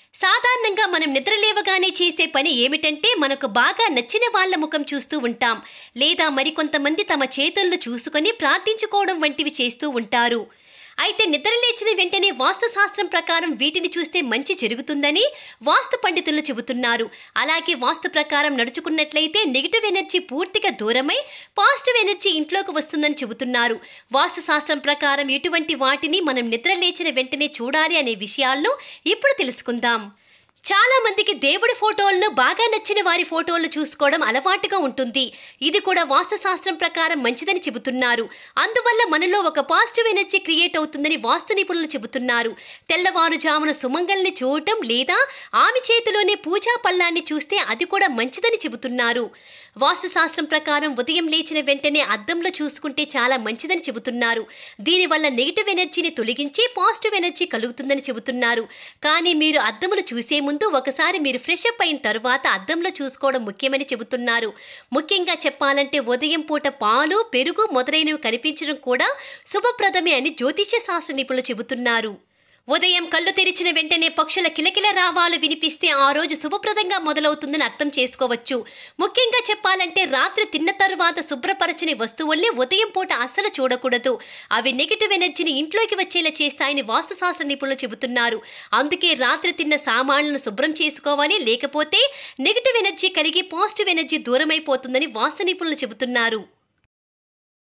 సాధారణంగా మనం నిద్రలేవగానే చేసే పని ఏమిటంటే మనకు బాగా నచ్చిన వాళ్ళ ముఖం చూస్తూ ఉంటాం లేదా మరికొంతమంది తమ చేతులను చూసుకొని ప్రార్థించుకోవడం వంటివి చేస్తూ ఉంటారు అయితే నిద్రలేచిన వెంటనే వాస్తు శాస్త్రం ప్రకారం వీటిని చూస్తే మంచి జరుగుతుందని వాస్తు పండితులు చెబుతున్నారు అలాగే వాస్తు ప్రకారం నడుచుకున్నట్లయితే నెగిటివ్ ఎనర్జీ పూర్తిగా దూరమై పాజిటివ్ ఎనర్జీ ఇంట్లోకి వస్తుందని చెబుతున్నారు వాస్తు శాస్త్రం ప్రకారం ఎటువంటి వాటిని మనం నిద్ర లేచిన వెంటనే చూడాలి అనే విషయాలను ఇప్పుడు తెలుసుకుందాం చాలా మందికి దేవుడి ఫోటోలను బాగా నచ్చిన వారి ఫోటోలను చూసుకోవడం అలవాటుగా ఉంటుంది ఇది కూడా వాస్తుశాస్త్రం ప్రకారం మంచిదని చెబుతున్నారు అందువల్ల మనలో ఒక పాజిటివ్ ఎనర్జీ క్రియేట్ అవుతుందని వాస్తు నిపుణులు చెబుతున్నారు తెల్లవారుజామున సుమంగల్ని చూడటం లేదా ఆమె చేతిలోనే పూజా పల్లాన్ని చూస్తే అది కూడా మంచిదని చెబుతున్నారు వాస్తుశాస్త్రం ప్రకారం ఉదయం లేచిన వెంటనే అద్దంలో చూసుకుంటే చాలా మంచిదని చెబుతున్నారు దీనివల్ల నెగిటివ్ ఎనర్జీని తొలగించి పాజిటివ్ ఎనర్జీ కలుగుతుందని చెబుతున్నారు కానీ మీరు అద్దములు చూసే ముందు ఒకసారి మీరు ఫ్రెష్ అప్ అయిన తరువాత అద్దంలో చూసుకోవడం ముఖ్యమని చెబుతున్నారు ముఖ్యంగా చెప్పాలంటే ఉదయం పూట పాలు పెరుగు మొదలైనవి కనిపించడం కూడా శుభప్రదమే అని జ్యోతిష్య శాస్త్ర నిపుణులు చెబుతున్నారు ఉదయం కళ్ళు తెరిచిన వెంటనే పక్షుల కిలకిల రావాలు వినిపిస్తే ఆ రోజు శుభప్రదంగా మొదలవుతుందని అర్థం చేసుకోవచ్చు ముఖ్యంగా చెప్పాలంటే రాత్రి తిన్న తరువాత శుభ్రపరచని వస్తువుల్ని ఉదయం పూట అస్సలు చూడకూడదు అవి నెగిటివ్ ఎనర్జీని ఇంట్లోకి వచ్చేలా చేస్తాయని వాస్తుశాస్త్ర నిపుణులు చెబుతున్నారు అందుకే రాత్రి తిన్న సామాన్లను శుభ్రం చేసుకోవాలి లేకపోతే నెగిటివ్ ఎనర్జీ కలిగి పాజిటివ్ ఎనర్జీ దూరమైపోతుందని వాస్తు నిపుణులు చెబుతున్నారు